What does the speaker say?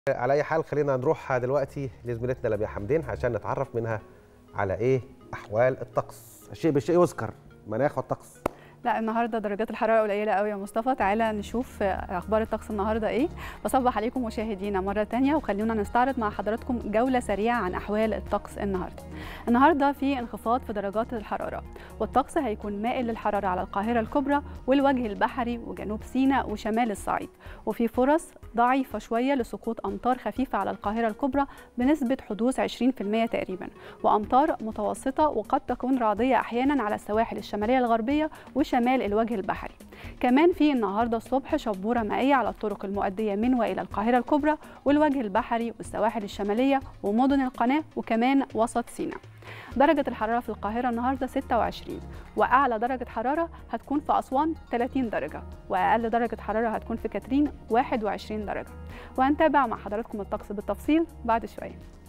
على اي حال خلينا نروح دلوقتي لزميلتنا لميا حمدين عشان نتعرف منها على ايه احوال الطقس الشيء بالشيء يذكر مناخ والطقس لا النهارده درجات الحراره قليله قوي يا مصطفى تعالى نشوف اخبار الطقس النهارده ايه بصبح عليكم مشاهدينا مره تانية وخلونا نستعرض مع حضراتكم جوله سريعه عن احوال الطقس النهارده النهارده في انخفاض في درجات الحراره والطقس هيكون مائل للحراره على القاهره الكبرى والوجه البحري وجنوب سيناء وشمال الصعيد وفي فرص ضعيفه شويه لسقوط امطار خفيفه على القاهره الكبرى بنسبه حدوث 20% تقريبا وامطار متوسطه وقد تكون رعديه احيانا على السواحل الشماليه الغربيه وشمال الوجه البحري كمان في النهارده الصبح شبوره مائيه على الطرق المؤديه من والى القاهره الكبرى والوجه البحري والسواحل الشماليه ومدن القناه وكمان وسط سيناء درجة الحرارة في القاهرة النهاردة 26 وأعلى درجة حرارة هتكون في أسوان 30 درجة وأقل درجة حرارة هتكون في كاترين 21 درجة وهنتابع مع حضراتكم الطقس بالتفصيل بعد شوية